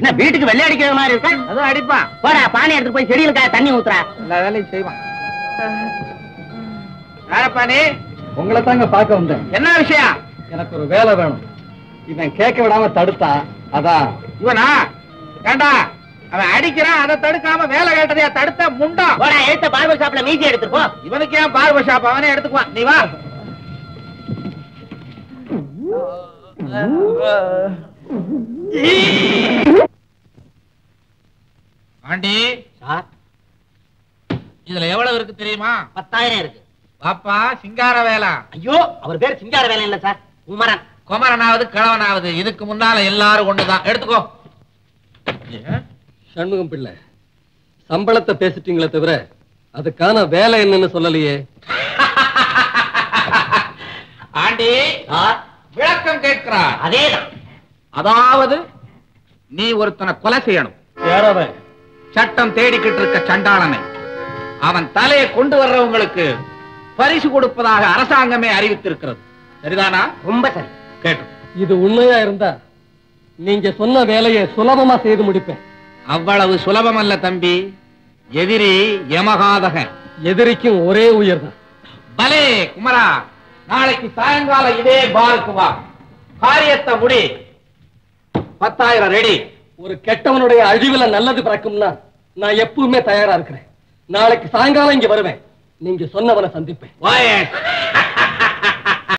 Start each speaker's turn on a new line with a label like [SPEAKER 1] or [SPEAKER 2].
[SPEAKER 1] என்ன வீட்டுக்கு வெள்ளை அடிக்கிற மாதிரி இருக்கா
[SPEAKER 2] அதுவும் அடிப்பான்
[SPEAKER 1] போடா பானை எடுத்து போய் செடிகளுக்காக தண்ணி ஊத்துறா
[SPEAKER 2] எல்லா வேலையும் செய்வான் யாரப்பா நீ
[SPEAKER 3] உங்களை தாங்க பார்க்க வந்தேன்
[SPEAKER 2] என்ன விஷயம்
[SPEAKER 3] எனக்கு ஒரு வேலை வேணும் இவன் கேட்க விடாம தடுத்தா அதான்
[SPEAKER 2] இவனா ஏண்டா அவன் அடிக்கிறான் அதை தடுக்காம வேலை கேட்டதையா தடுத்த முண்டம்
[SPEAKER 1] போடா எடுத்த பார்பர் ஷாப்ல மீசி எடுத்துட்டு போ
[SPEAKER 2] இவனுக்கு ஏன் பார்பர் ஷாப் அவனே எடுத்துக்குவான் நீ வா ஆண்டி
[SPEAKER 1] சார்
[SPEAKER 2] இதுல எவ்வளவு இருக்கு தெரியுமா
[SPEAKER 1] பத்தாயிரம் இருக்கு
[SPEAKER 2] பாப்பா சிங்கார வேலை
[SPEAKER 1] ஐயோ அவர் பேர் சிங்கார வேலை இல்ல சார் குமரன்
[SPEAKER 2] குமரனாவது கிழவனாவது இதுக்கு முன்னால எல்லாரும் ஒண்ணுதான் எடுத்துக்கோ
[SPEAKER 3] சண்முகம் பிள்ளை சம்பளத்தை பேசிட்டீங்களே தவிர அதுக்கான வேலை என்னன்னு சொல்லலையே
[SPEAKER 2] ஆண்டி
[SPEAKER 1] சார்
[SPEAKER 2] விளக்கம் கேட்கிறார்
[SPEAKER 1] அதேதான்
[SPEAKER 2] அதாவது நீ ஒருத்தனை கொலை செய்யணும்
[SPEAKER 3] யாரவன்
[SPEAKER 2] சட்டம் தேடிக்கிட்டு இருக்க சண்டாளனை அவன் தலையை கொண்டு வர்றவங்களுக்கு பரிசு கொடுப்பதாக அரசாங்கமே அறிவித்திருக்கிறது சரிதானா
[SPEAKER 1] ரொம்ப சரி
[SPEAKER 2] கேட்டு
[SPEAKER 3] இது உண்மையா இருந்தா நீங்க சொன்ன வேலையை சுலபமா செய்து முடிப்பேன்
[SPEAKER 2] அவ்வளவு சுலபமல்ல தம்பி எதிரி யமகாதகன்
[SPEAKER 3] எதிரிக்கும் ஒரே உயர் தான்
[SPEAKER 2] பலே குமரா நாளைக்கு சாயங்காலம் இதே பாருக்கு வா காரியத்தை முடி பத்தாயிரம் ரெடி
[SPEAKER 3] ஒரு கெட்டவனுடைய அழிவுல நல்லது பிறக்கும்னா நான் எப்பவுமே தயாரா இருக்கிறேன் நாளைக்கு சாயங்காலம் இங்க வருவேன் நீங்க சொன்னவனை சந்திப்பேன்
[SPEAKER 2] வாயேஷ்